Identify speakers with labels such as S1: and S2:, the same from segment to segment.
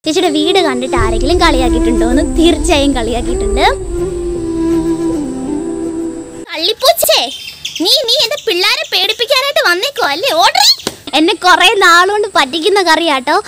S1: ചേച്ചിയുടെ വീട് കണ്ടിട്ട് ആരെങ്കിലും കളിയാക്കിയിട്ടുണ്ടോ എന്ന് തീർച്ചയായും കളിയാക്കിയിട്ടുണ്ട് കള്ളിപ്പൂച്ചേ നീ നീ എന്റെ പിള്ളേരെ പേടിപ്പിക്കാനായിട്ട് വന്നേക്കോ അല്ലേ ഓർഡർ എന്നെ കുറെ നാളുകൊണ്ട് പറ്റിക്കുന്ന കറിയാട്ടോ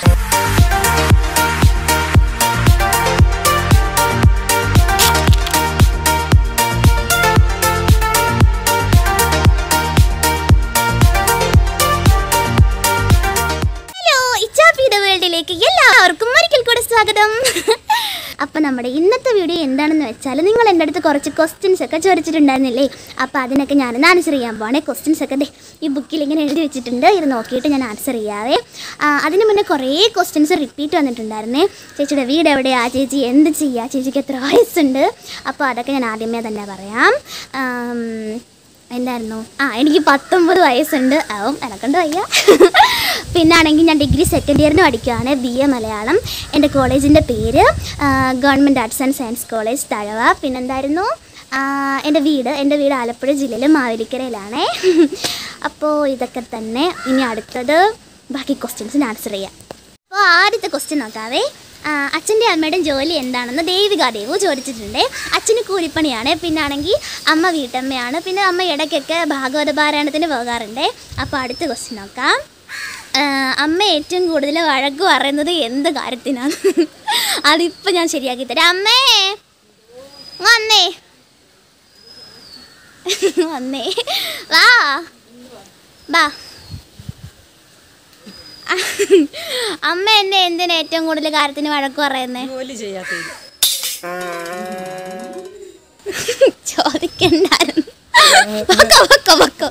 S1: ഹലോ ഇച്ചാപ്പിയുടെ വേൾഡിലേക്ക് എല്ലാവർക്കും ഒരിക്കൽ കൂടെ സ്വാഗതം അപ്പം നമ്മുടെ ഇന്നത്തെ വീഡിയോ എന്താണെന്ന് വെച്ചാൽ നിങ്ങൾ എൻ്റെ അടുത്ത് കുറച്ച് ക്വസ്റ്റ്യൻസ് ഒക്കെ ചോദിച്ചിട്ടുണ്ടായിരുന്നില്ലേ അപ്പോൾ അതിനൊക്കെ ഞാനൊന്ന് ആൻസർ ചെയ്യാൻ പോവാണേ ക്വസ്റ്റ്യൻസ് ഒക്കെ ദേ ഈ ബുക്കിൽ ഇങ്ങനെ എഴുതി വെച്ചിട്ടുണ്ട് ഇത് നോക്കിയിട്ട് ഞാൻ ആൻസർ ചെയ്യാവേ ആ, അതിന് മുന്നേ കുറേ ക്വസ്റ്റ്യൻസ് റിപ്പീറ്റ് വന്നിട്ടുണ്ടായിരുന്നേ ചേച്ചിയുടെ വീട് എവിടെയാ ചേച്ചി എന്ത് ചെയ്യുക ചേച്ചിക്ക് എത്ര വയസ്സുണ്ട് അപ്പോൾ അതൊക്കെ ഞാൻ ആദ്യമേ തന്നെ പറയാം ആം, എന്തായിരുന്നു ആ എനിക്ക് പത്തൊമ്പത് വയസ്സുണ്ട് ആവും എനക്കൊണ്ട് വയ്യ പിന്നാണെങ്കിൽ ഞാൻ ഡിഗ്രി സെക്കൻഡ് ഇയറിന് പഠിക്കുകയാണ് ബി എ മലയാളം എൻ്റെ കോളേജിൻ്റെ പേര് government arts and science college Thazhava പിന്നെന്തായിരുന്നു ആ, എൻ്റെ വീട് എൻ്റെ വീട് ആലപ്പുഴ ജില്ലയിലെ മാവേലിക്കരയിലാണേ അപ്പോൾ ഇതൊക്കെ തന്നെ ഇനി അടുത്തത് ബാക്കി ക്വസ്റ്റ്യൻസിന് ആൻസർ ചെയ്യാം അപ്പോൾ ആദ്യത്തെ ക്വസ്റ്റ്യൻ നോക്കാവേ ആ, അച്ഛൻ്റെ അമ്മയുടെയും ജോലി എന്താണെന്ന് ദേവിക ദേവു ചോദിച്ചിട്ടുണ്ട് അച്ഛന് കൂലിപ്പണിയാണ് പിന്നെ ആണെങ്കിൽ അമ്മ വീട്ടമ്മയാണ് പിന്നെ അമ്മ ഇടയ്ക്കൊക്കെ ഭാഗവത പാരായണത്തിന് പോകാറുണ്ട് അപ്പോൾ അടുത്ത ക്വസ്റ്റ്യൻ നോക്കാം ആ, അമ്മ ഏറ്റവും കൂടുതൽ വഴക്ക് പറയുന്നത് എന്ത് കാര്യത്തിനാണ് അതിപ്പോൾ ഞാൻ ശരിയാക്കി തരാം അമ്മേ വന്നേ വന്നേ വാ വാ അമ്മ എന്നെ എന്തിനാ ഏറ്റവും കൂടുതൽ കാര്യത്തിന് വഴക്ക് പറയുന്നേ
S2: ജോലി ചെയ്യാത്തത്
S1: ചോദിക്കണ്ടായിരുന്നു വക്കോ, വക്കോ, വക്കോ.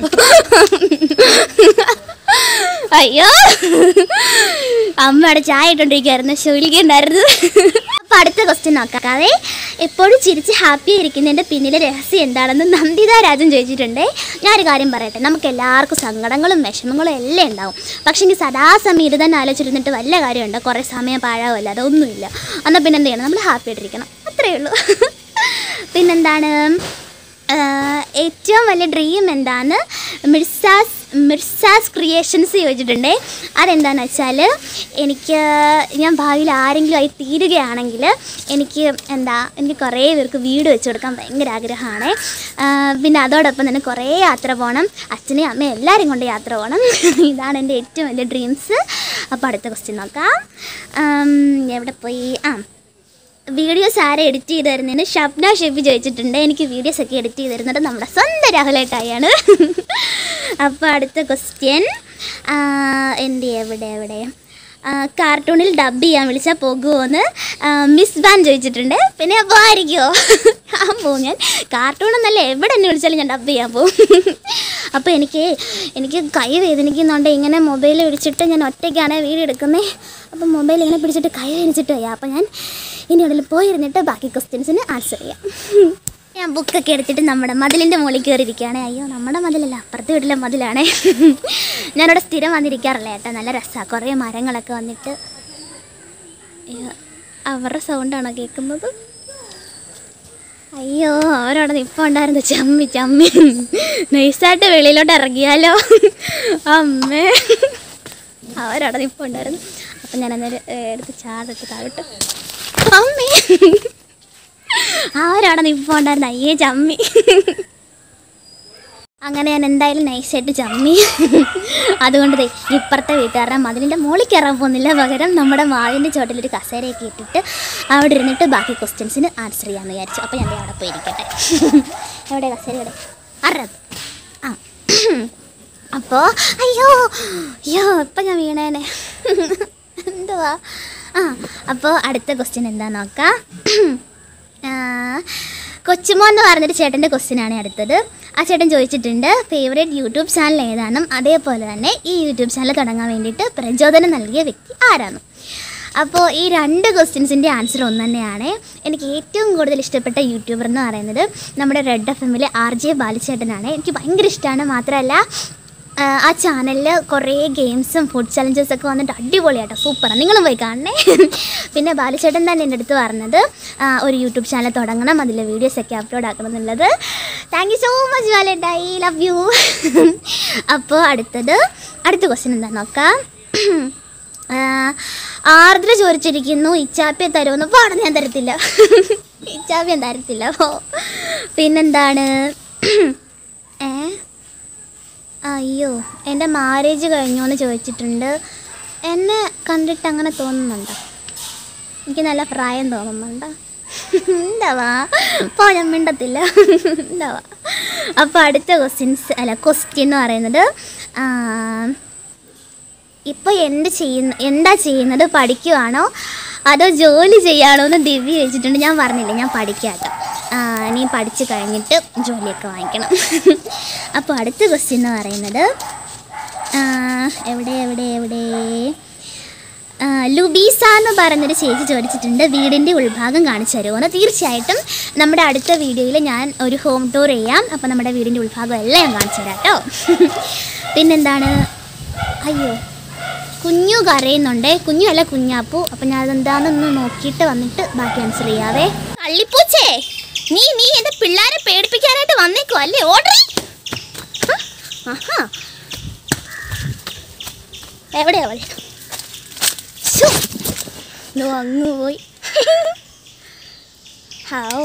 S1: അയ്യോ അമ്മയുടെ ചായ ഇട്ടോണ്ടിരിക്കുവായിരുന്നു ശോലിക്കുണ്ടായിരുന്നു അപ്പൊ അടുത്ത ക്വസ്റ്റ്യൻ നോക്കാതെ എപ്പോഴും ചിരിച്ച് ഹാപ്പി ആയിരിക്കുന്നതിന്റെ പിന്നിലെ രഹസ്യം എന്താണെന്ന് നന്ദിത രാജൻ ചോദിച്ചിട്ടുണ്ട് ഞാനൊരു കാര്യം പറയട്ടെ നമുക്ക് എല്ലാവർക്കും സങ്കടങ്ങളും വിഷമങ്ങളും എല്ലാം ഉണ്ടാവും പക്ഷേ എനിക്ക് സദാസമയം ഇത് തന്നെ ആലോചിച്ചിരുന്നിട്ട് വല്ല കാര്യമുണ്ടോ കുറേ സമയം പാഴാവില്ല അതൊന്നുമില്ല എന്നാൽ പിന്നെ എന്ത് ചെയ്യണം നമ്മൾ ഹാപ്പി ആയിട്ടിരിക്കണം അത്രയേ ഉള്ളൂ പിന്നെന്താണ് ആഹ് ഏറ്റവും വലിയ ഡ്രീം എന്താണ് മിർസാസ് മിർസാസ് ക്രിയേഷൻസ് ചോദിച്ചിട്ടുണ്ട് അതെന്താണെന്ന് വെച്ചാൽ എനിക്ക് ഞാൻ ഭാവിയിൽ ആരെങ്കിലും ആയി തീരുകയാണെങ്കിൽ എനിക്ക് എന്താ എനിക്ക് കുറേ പേർക്ക് വീട് വെച്ച് കൊടുക്കാൻ ഭയങ്കര ആഗ്രഹമാണ് ആഹ് പിന്നെ അതോടൊപ്പം തന്നെ കുറേ യാത്ര പോകണം അച്ഛനെയും അമ്മയും എല്ലാവരും കൊണ്ട് യാത്ര പോകണം ഇതാണ് എൻ്റെ ഏറ്റവും വലിയ ഡ്രീംസ് അപ്പോൾ അടുത്ത ക്വസ്റ്റ്യൻ നോക്കാം ആം, എവിടെ പോയി ആ വീഡിയോസ് ആരെ എഡിറ്റ് ചെയ്ത് തരുന്നതിന് ഷബ്ന ഷെഫി ചോദിച്ചിട്ടുണ്ട് എനിക്ക് വീഡിയോസ് ഒക്കെ എഡിറ്റ് ചെയ്ത് തരുന്നത് നമ്മുടെ സ്വന്തം രാഹുലേട്ടായാണ് അപ്പോൾ അടുത്ത ക്വസ്റ്റ്യൻ എൻ്റെ എവിടെ എവിടെ ആ, കാർട്ടൂണിൽ ഡബ് ചെയ്യാൻ വിളിച്ചാൽ പോകുമോ എന്ന് മിസ് ബാൻ ചോദിച്ചിട്ടുണ്ട് പിന്നെ അപ്പോൾ ആയിരിക്കുമോ ആ പോകും ഞാൻ കാർട്ടൂൺ എന്നല്ല എവിടെ എന്നെ വിളിച്ചാലും ഞാൻ ഡബ് ചെയ്യാൻ പോകും അപ്പോൾ എനിക്ക് എനിക്ക് കൈ വേദനിക്കുന്നുണ്ട് ഇങ്ങനെ മൊബൈൽ പിടിച്ചിട്ട് ഞാൻ ഒറ്റയ്ക്കാണ് വീഡിയോ എടുക്കുന്നത് അപ്പോൾ മൊബൈൽ ഇങ്ങനെ പിടിച്ചിട്ട് കൈ വേദനിച്ചിട്ട് വയ്യ അപ്പോൾ ഞാൻ ഇനി ഉള്ളിൽ പോയിരുന്നിട്ട് ബാക്കി ക്വസ്റ്റ്യൻസിന് ആൻസർ ചെയ്യാം ഞാൻ ബുക്കൊക്കെ എടുത്തിട്ട് നമ്മുടെ മതിലിൻ്റെ മുകളിൽ കയറിയിരിക്കുകയാണ് അയ്യോ നമ്മുടെ മതിലല്ല അപ്പുറത്തെ വീട്ടിലെ മതിലാണേ ഞാനവിടെ സ്ഥിരം വന്നിരിക്കാറില്ല ഏട്ടാ നല്ല രസമാണ് കുറേ മരങ്ങളൊക്കെ വന്നിട്ട് അയ്യോ അവരുടെ സൗണ്ടാണോ കേൾക്കുന്നത് അയ്യോ അവരവിടെ നിൽപ്പുണ്ടായിരുന്നു ചമ്മി ചമ്മി നൈസായിട്ട് വെളിയിലോട്ട് ഇറങ്ങിയാലോ അമ്മേ അവരവിടെ നിൽപ്പുണ്ടായിരുന്നു അപ്പം ഞാൻ അന്നേരം ഏ, എടുത്ത് ചാടിട്ട് താഴോട്ട് അമ്മേ അവരവിടെ നിൽപ്പുണ്ടായിരുന്നു അയ്യേ ചമ്മി അങ്ങനെ ഞാൻ എന്തായാലും നൈസായിട്ട് ചമ്മി അതുകൊണ്ട് ദേ ഇപ്പുറത്തെ വീട്ടുകാരുടെ മതിലിൻ്റെ മുകളിൽ കയറാൻ പോകുന്നില്ല പകരം നമ്മുടെ മാവിൻ്റെ ചോട്ടിലൊരു കസേരയൊക്കെ ഇട്ടിട്ട് അവിടെ ഇരുന്നിട്ട് ബാക്കി ക്വസ്റ്റ്യൻസിന് ആൻസർ ചെയ്യാമെന്ന് വിചാരിച്ചു അപ്പോൾ ഞാൻ ദേ അവിടെ പോയിരിക്കട്ടെ എവിടെ കസേര എവിടെ അറത് ആ അപ്പോൾ അയ്യോ അയ്യോ ഇപ്പം ഞാൻ വീണേനെ എന്തുവാ ആ അപ്പോൾ അടുത്ത ക്വസ്റ്റ്യൻ എന്താ നോക്കാം ആ, കൊച്ചുമോൻ എന്ന് പറഞ്ഞൊരു ചേട്ടൻ്റെ ക്വസ്റ്റ്യൻ ആണ് അടുത്തത് ആ ചേട്ടൻ ചോദിച്ചിട്ടുണ്ട് ഫേവറേറ്റ് യൂട്യൂബ് ചാനൽ ഏതാണെന്നും അതേപോലെ തന്നെ ഈ യൂട്യൂബ് ചാനൽ തുടങ്ങാൻ വേണ്ടിയിട്ട് പ്രചോദനം നൽകിയ വ്യക്തി ആരാണ് അപ്പോൾ ഈ രണ്ട് ക്വസ്റ്റ്യൻസിൻ്റെ ആൻസർ ഒന്ന് തന്നെയാണ് എനിക്ക് ഏറ്റവും കൂടുതൽ ഇഷ്ടപ്പെട്ട യൂട്യൂബർ എന്ന് പറയുന്നത് നമ്മുടെ റെഡ് എഫ് എമ്മിലെ ആർ ജെ ബാലിച്ചേട്ടനാണ് എനിക്ക് ഭയങ്കര ഇഷ്ടമാണ് മാത്രമല്ല ആ, ആ ചാനലിൽ കുറേ ഗെയിംസും ഫുഡ് ചലഞ്ചസ് ഒക്കെ വന്നിട്ട് അടിപൊളിയാട്ടോ സൂപ്പറാണ് നിങ്ങളും പോയി കാണണേ പിന്നെ ബാലുചേട്ടൻ തന്നെ എൻ്റെ അടുത്ത് പറഞ്ഞത് ആ, ഒരു യൂട്യൂബ് ചാനൽ തുടങ്ങണം അതിലെ വീഡിയോസ് ഒക്കെ അപ്ലോഡ് ആക്കണം എന്നുള്ളത് താങ്ക് യു സോ മച്ച് ബാലേട്ട ഐ ലവ് യു അപ്പോൾ അടുത്തത് അടുത്ത ക്വസ്റ്റ്യൻ എന്താ നോക്കാം ആ, ആർദ്ര ചോദിച്ചിരിക്കുന്നു ഇച്ചാപ്പിയെ തരുമെന്ന് പാടം ഞാൻ തരത്തില്ല ഇച്ചാപ്പിയും തരത്തില്ല ഓ പിന്നെന്താണ് ഏ അയ്യോ എൻ്റെ മാരേജ് കഴിഞ്ഞോ എന്ന് ചോദിച്ചിട്ടുണ്ട് എന്നെ കണ്ടിട്ട് അങ്ങനെ തോന്നുന്നുണ്ടോ എനിക്ക് നല്ല പ്രായം തോന്നുന്നുണ്ടോ ഉണ്ടാവാ പോ ഞാൻ മിണ്ടത്തില്ല ഉണ്ടാവാ അപ്പോൾ അടുത്ത ക്വസ്റ്റ്യൻസ് അല്ല ക്വസ്റ്റ്യൻ എന്ന് പറയുന്നത് ആ, ഇപ്പോൾ എന്ത് ചെയ്യുന്ന എന്താ ചെയ്യുന്നത് പഠിക്കുവാണോ അതോ ജോലി ചെയ്യാണോ എന്ന് ദിവ്യ ചോദിച്ചിട്ടുണ്ട് ഞാൻ പറഞ്ഞില്ല ഞാൻ പഠിക്കാട്ടോ നീ പഠിച്ച് കഴിഞ്ഞിട്ട് ജോലിയൊക്കെ വാങ്ങിക്കണം അപ്പോൾ അടുത്ത ക്വസ്റ്റ്യൻ എന്ന് പറയുന്നത് ആ, എവിടെ എവിടെ എവിടെ ആ, ലുബീസ എന്ന് പറയുന്നൊരു ചേച്ചി ചോദിച്ചിട്ടുണ്ട് വീടിൻ്റെ ഉൾഭാഗം കാണിച്ചു തരുമോ തീർച്ചയായിട്ടും നമ്മുടെ അടുത്ത വീഡിയോയിൽ ഞാൻ ഒരു ഹോം ടൂർ ചെയ്യാം അപ്പോൾ നമ്മുടെ വീടിൻ്റെ ഉൾഭാഗം എല്ലാം ഞാൻ കാണിച്ചു തരാം കേട്ടോ പിന്നെന്താണ് അയ്യോ കുഞ്ഞു കരയുന്നുണ്ടേ കുഞ്ഞു അല്ല കുഞ്ഞാപ്പു അപ്പം ഞാൻ അതെന്താണെന്ന് നോക്കിയിട്ട് വന്നിട്ട് ബാക്കി ആൻസർ ചെയ്യാവേ കള്ളിപ്പൂച്ചേ നീ നീ എൻ്റെ പിള്ളേരെ പേടിപ്പിക്കാനായിട്ട് വന്നേക്കോ അല്ലേ ഓർഡർ ആഹാ എവിടെയാ അവൾ ശ്ശോ. ദോ അങ്ങ് പോയി ഹാവോ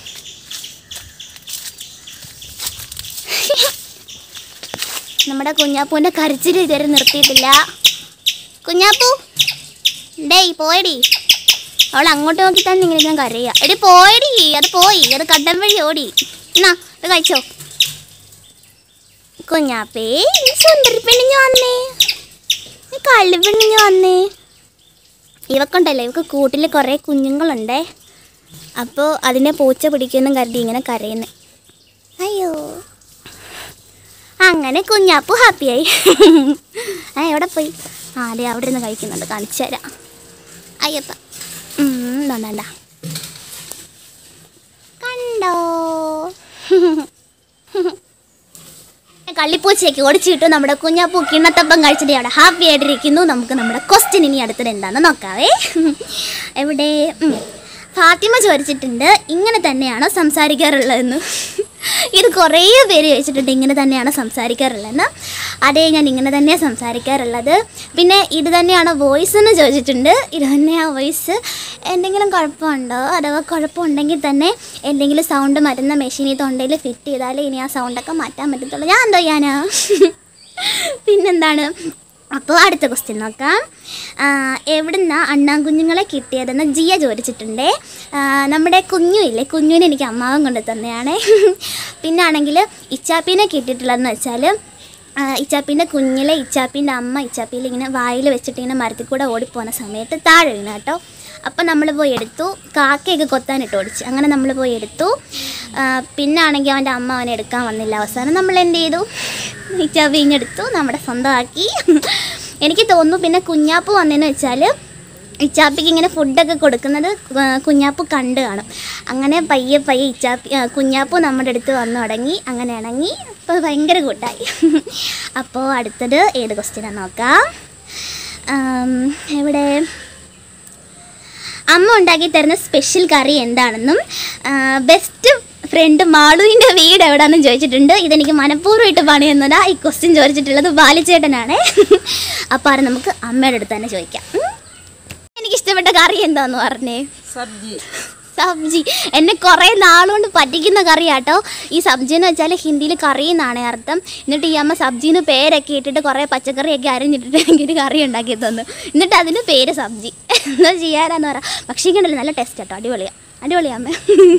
S1: നമ്മുടെ കുഞ്ഞാപ്പൂൻ്റെ കരച്ചിൽ ഇതുവരെ നിർത്തിയിട്ടില്ല കുഞ്ഞാപ്പൂ ഡേയ് പോയടി അവൾ അങ്ങോട്ട് നോക്കി തന്നെ ഇങ്ങനെ ഞാൻ കരയുക എടി പോയടി അത് പോയി അത് കണ്ടം വഴി ഓടി എന്നാ ഇത് കഴിച്ചോ കുഞ്ഞാപ്പേ നീ സുന്ദരി പെണ്ണിഞ്ഞ് വന്നേ നീ കള്ളി പെണ്ണിഞ്ഞ് വന്നേ ഇവക്കുണ്ടല്ലോ ഇവക്ക് കൂട്ടിൽ കുറേ കുഞ്ഞുങ്ങളുണ്ടേ അപ്പോൾ അതിനെ പൂച്ച പിടിക്കുമെന്നും കരുതി ഇങ്ങനെ കരയുന്നത് അയ്യോ അങ്ങനെ കുഞ്ഞാപ്പു ഹാപ്പിയായി ആ എവിടെ പോയി ആ അതെ അവിടെ ഇരുന്ന് കഴിക്കുന്നുണ്ട് കാണിച്ചു തരാം അയ്യപ്പ വേണ്ട കണ്ടോ കള്ളിപ്പൂച്ചയ്ക്ക് ഓടിച്ചു കിട്ടും നമ്മുടെ കുഞ്ഞാപ്പൂ കിണ്ണത്തപ്പം കഴിച്ചിട്ട് അവിടെ ഹാപ്പി ആയിട്ടിരിക്കുന്നു നമുക്ക് നമ്മുടെ ക്വസ്റ്റ്യൻ ഇനി അടുത്തത് എന്താണെന്ന് നോക്കാവേ എവിടെ ഉം. ഫാത്തിമ ചോദിച്ചിട്ടുണ്ട് ഇങ്ങനെ തന്നെയാണോ സംസാരിക്കാറുള്ളതെന്ന് ഇത് കുറേ പേര് ചോദിച്ചിട്ടുണ്ട് ഇങ്ങനെ തന്നെയാണോ സംസാരിക്കാറുള്ളതെന്ന് അതെ ഞാൻ ഇങ്ങനെ തന്നെയാണ് സംസാരിക്കാറുള്ളത് പിന്നെ ഇത് തന്നെയാണോ വോയിസ് എന്ന് ചോദിച്ചിട്ടുണ്ട് ഇത് തന്നെയാണ് വോയിസ് എന്തെങ്കിലും കുഴപ്പമുണ്ടോ അഥവാ കുഴപ്പമുണ്ടെങ്കിൽ തന്നെ എന്തെങ്കിലും സൗണ്ട് മരുന്ന മെഷീനിൽ തൊണ്ടയിൽ ഫിറ്റ് ചെയ്താലേ ഇനി ആ സൗണ്ടൊക്കെ മാറ്റാൻ പറ്റത്തുള്ളൂ ഞാൻ എന്തോ ചെയ്യാനാ പിന്നെന്താണ് അപ്പോൾ അടുത്ത ക്വസ്റ്റ്യൻ നോക്കാം ആ, എവിടുന്നാ അണ്ണാൻകുഞ്ഞുങ്ങളെ കിട്ടിയതെന്ന് ജിയ ചോദിച്ചിട്ടുണ്ടേ ആ, നമ്മുടെ കുഞ്ഞു ഇല്ലേ കുഞ്ഞുവിനെ എനിക്ക് അമ്മാവൻ കൊണ്ട് തന്നെയാണ് പിന്നാണെങ്കിൽ ഇച്ചാപ്പീനെ കിട്ടിയിട്ടുള്ളതെന്ന് വെച്ചാൽ ഇച്ചാപ്പീൻ്റെ കുഞ്ഞിലെ ഇച്ചാപ്പീൻ്റെ അമ്മ ഇച്ചാപ്പിയിൽ ഇങ്ങനെ വായിൽ വെച്ചിട്ട് ഇങ്ങനെ മരത്തിൽ കൂടെ ഓടിപ്പോകുന്ന സമയത്ത് താഴെ വീണ കേട്ടോ അപ്പം നമ്മൾ പോയി എടുത്തു കാക്കയൊക്കെ കൊത്താനിട്ട് ഓടിച്ചു അങ്ങനെ നമ്മൾ പോയി എടുത്തു ആ, പിന്നാണെങ്കിൽ അവൻ്റെ അമ്മ അവനെ എടുക്കാൻ വന്നില്ല അവസാനം നമ്മൾ എന്ത് ചെയ്തു ഇച്ചാപ്പി ഇങ്ങെടുത്തു നമ്മുടെ സ്വന്തമാക്കി എനിക്ക് തോന്നുന്നു പിന്നെ കുഞ്ഞാപ്പ് വന്നതെന്ന് വെച്ചാൽ ഇച്ചാപ്പിക്ക് ഇങ്ങനെ ഫുഡൊക്കെ കൊടുക്കുന്നത് കു- കുഞ്ഞാപ്പ് കണ്ട് കാണും അങ്ങനെ പയ്യെ പയ്യെ ഇച്ചാപ്പി ആ, കുഞ്ഞാപ്പ് നമ്മുടെ അടുത്ത് വന്നു തുടങ്ങി അങ്ങനെ ഇണങ്ങി അപ്പോൾ ഭയങ്കര കൂട്ടായി അപ്പോൾ അടുത്തത് ഏത് ക്വസ്റ്റ്യനാണ് നോക്കാം ആം, എവിടെ അമ്മ ഉണ്ടാക്കി തരുന്ന സ്പെഷ്യൽ കറി എന്താണെന്നും ബെസ്റ്റ് ഫ്രണ്ട് മാളുവിൻ്റെ വീട് എവിടെയാണെന്നും ചോദിച്ചിട്ടുണ്ട് ഇതെനിക്ക് മനഃപൂർവ്വമായിട്ട് പണിയുന്നതാ ഈ ക്വസ്റ്റ്യൻ ചോദിച്ചിട്ടുള്ളത് ബാലിച്ചേട്ടനാണ് അപ്പോൾ അത് നമുക്ക് അമ്മയുടെ അടുത്ത് തന്നെ ചോദിക്കാം ഉം. എനിക്ക് ഇഷ്ടപ്പെട്ട കറി എന്താന്ന് പറഞ്ഞേ
S2: സബ്ജി
S1: സബ്ജി എന്നെ കുറേ നാളുകൊണ്ട് പറ്റിക്കുന്ന കറിയാട്ടോ ഈ സബ്ജി എന്ന് വെച്ചാൽ ഹിന്ദിയിൽ കറി എന്നാണ് അർത്ഥം എന്നിട്ട് ഈ അമ്മ സബ്ജീന് പേരൊക്കെ ഇട്ടിട്ട് കുറേ പച്ചക്കറിയൊക്കെ അരിഞ്ഞിട്ടിട്ട് എനിക്കൊരു കറി ഉണ്ടാക്കി തന്നു എന്നിട്ട് അതിന് പേര് സബ്ജി എന്താ ചെയ്യാനാന്ന് പറ പക്ഷേ ഇങ്ങനെ നല്ല ടേസ്റ്റ് കേട്ടോ അടിപൊളിയാ അടിപൊളിയാ അമ്മ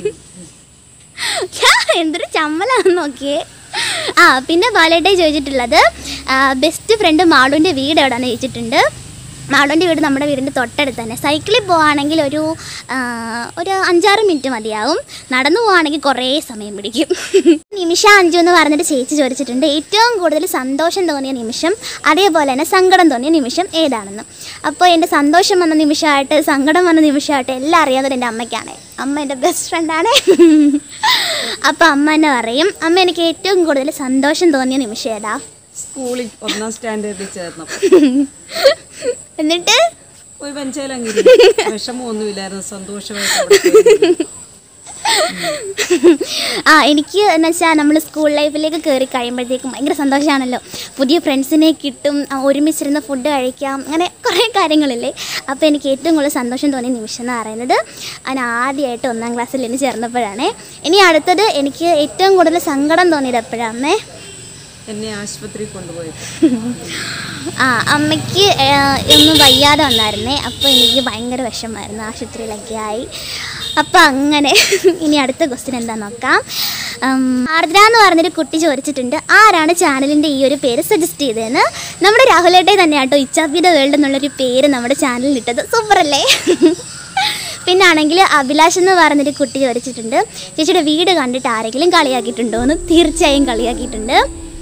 S1: ഛാ, എന്തൊരു ചമ്മലാന്ന് നോക്കിയേ ആ പിന്നെ ബാലേട്ടേ ചോദിച്ചിട്ടുള്ളത് ബെസ്റ്റ് ഫ്രണ്ട് മാളുവിൻ്റെ വീട് എവിടെയാണെന്ന് ചോദിച്ചിട്ടുണ്ട് മാളുവിൻ്റെ വീട് നമ്മുടെ വീടിൻ്റെ തൊട്ടടുത്ത് തന്നെ സൈക്കിളിൽ പോവുകയാണെങ്കിൽ ഒരു ആ, ഒരു അഞ്ചാറ് മിനിറ്റ് മതിയാവും നടന്നു പോവുകയാണെങ്കിൽ കുറേ സമയം പിടിക്കും നിമിഷ അഞ്ചു എന്ന് പറഞ്ഞിട്ട് ചേച്ചി ചോദിച്ചിട്ടുണ്ട് ഏറ്റവും കൂടുതൽ സന്തോഷം തോന്നിയ നിമിഷം അതേപോലെ തന്നെ സങ്കടം തോന്നിയ നിമിഷം ഏതാണെന്ന് അപ്പോൾ എൻ്റെ സന്തോഷം വന്ന നിമിഷമായിട്ട് സങ്കടം വന്ന നിമിഷമായിട്ട് എല്ലാം അറിയാവുന്നത് എൻ്റെ അമ്മയ്ക്കാണ് അമ്മ എൻ്റെ ബെസ്റ്റ് ഫ്രണ്ടാണ് അപ്പോൾ അമ്മ എന്നെ പറയും അമ്മ എനിക്ക് ഏറ്റവും കൂടുതൽ സന്തോഷം തോന്നിയ നിമിഷം ഏതാ
S2: സ്കൂളിൽ ഒന്നാം സ്റ്റാൻഡേർഡിൽ ചേർന്നപ്പോൾ
S1: എന്നിട്ട്
S2: ഒരു പഞ്ചായലെങ്കിലും വിഷമമൊന്നുമില്ലായിരുന്നു സന്തോഷമായിട്ട് അവിടെ പോയിരുന്നു.
S1: ആ എനിക്ക് എന്ന് വെച്ചാൽ നമ്മൾ സ്കൂൾ ലൈഫിലേക്ക് കയറി കഴിയുമ്പോഴത്തേക്കും ഭയങ്കര സന്തോഷമാണല്ലോ പുതിയ ഫ്രണ്ട്സിനെ കിട്ടും ആ, ഒരുമിച്ചിരുന്ന് ഫുഡ് കഴിക്കാം അങ്ങനെ കുറേ കാര്യങ്ങളില്ലേ അപ്പോൾ എനിക്ക് ഏറ്റവും കൂടുതൽ സന്തോഷം തോന്നിയ നിമിഷം എന്ന് പറയുന്നത് ഞാൻ ആദ്യമായിട്ട് ഒന്നാം ക്ലാസ്സിൽ ഇനി ചേർന്നപ്പോഴാണ് ഇനി അടുത്തത് എനിക്ക് ഏറ്റവും കൂടുതൽ സങ്കടം തോന്നിയത് എപ്പോഴാണേ
S2: എന്നെ ആശുപത്രി കൊണ്ടുപോയത്
S1: ആ അമ്മയ്ക്ക് ആ, ഒന്നും വയ്യാതെ വന്നായിരുന്നേ അപ്പോൾ എനിക്ക് ഭയങ്കര വിഷമമായിരുന്നു ആശുപത്രിയിലൊക്കെ ആയി അപ്പോൾ അങ്ങനെ ഇനി അടുത്ത ക്വസ്റ്റ്യൻ എന്താ നോക്കാം ഉം, ആർദ്ര എന്ന് പറഞ്ഞൊരു കുട്ടി ചോദിച്ചിട്ടുണ്ട് ആരാണ് ചാനലിൻ്റെ ഈ ഒരു പേര് സജസ്റ്റ് ചെയ്തതെന്ന് നമ്മുടെ രാഹുലേട്ടെ തന്നെ കേട്ടോ ഇച്ചാബി ദ വേൾഡ് എന്നുള്ളൊരു പേര് നമ്മുടെ ചാനലിൽ ഇട്ടത് സൂപ്പർ അല്ലേ പിന്നെ ആണെങ്കിൽ അഭിലാഷ് എന്ന് പറഞ്ഞൊരു കുട്ടി ചോദിച്ചിട്ടുണ്ട് ചേച്ചിയുടെ വീട് കണ്ടിട്ട് ആരെങ്കിലും കളിയാക്കിയിട്ടുണ്ടോ എന്ന് തീർച്ചയായും കളിയാക്കിയിട്ടുണ്ട്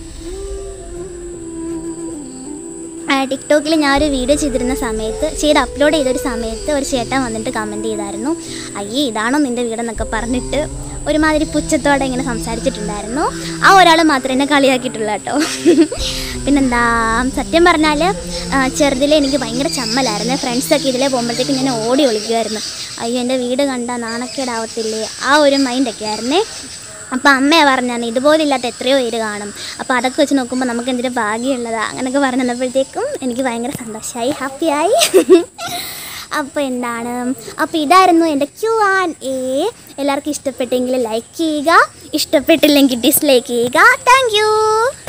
S1: ടിക്ടോക്കിൽ ഞാൻ ഒരു വീഡിയോ ചെയ്തിരുന്ന സമയത്ത് ചെയ്ത് അപ്ലോഡ് ചെയ്തൊരു സമയത്ത് ഒരു ചേട്ടൻ വന്നിട്ട് കമൻറ്റ് ചെയ്തായിരുന്നു അയ്യേ ഇതാണോ നിൻ്റെ വീടെന്നൊക്കെ പറഞ്ഞിട്ട് ഒരുമാതിരി പുച്ഛത്തോടെ ഇങ്ങനെ സംസാരിച്ചിട്ടുണ്ടായിരുന്നു ആ ഒരാൾ മാത്രമേ എന്നെ കളിയാക്കിയിട്ടുള്ളൂ കേട്ടോ പിന്നെന്താ സത്യം പറഞ്ഞാൽ ചെറുതിലെ എനിക്ക് ഭയങ്കര ചമ്മലായിരുന്നു ഫ്രണ്ട്സൊക്കെ ഇതിലെ പോകുമ്പോഴത്തേക്ക് ഞാൻ ഓടി ഒളിക്കുമായിരുന്നു അയ്യോ എൻ്റെ വീട് കണ്ടാൽ നാണക്കേടാവത്തില്ലേ ആ ഒരു മൈൻഡൊക്കെ ആയിരുന്നേ അപ്പോൾ അമ്മയെ പറഞ്ഞാണ് ഇതുപോലില്ലാത്ത എത്രയോ പേര് കാണും അപ്പോൾ അതൊക്കെ വെച്ച് നോക്കുമ്പോൾ നമുക്ക് എന്തിനു ഭാഗ്യമുള്ളതാ അങ്ങനെയൊക്കെ പറഞ്ഞു തന്നപ്പോഴത്തേക്കും എനിക്ക് ഭയങ്കര സന്തോഷമായി ഹാപ്പിയായി അപ്പോൾ എന്താണ് അപ്പോൾ ഇതായിരുന്നു എൻ്റെ ക്യു ആൻഡ് എ എല്ലാവർക്കും ഇഷ്ടപ്പെട്ടെങ്കിൽ ലൈക്ക് ചെയ്യുക ഇഷ്ടപ്പെട്ടില്ലെങ്കിൽ ഡിസ്ലൈക്ക് ചെയ്യുക താങ്ക്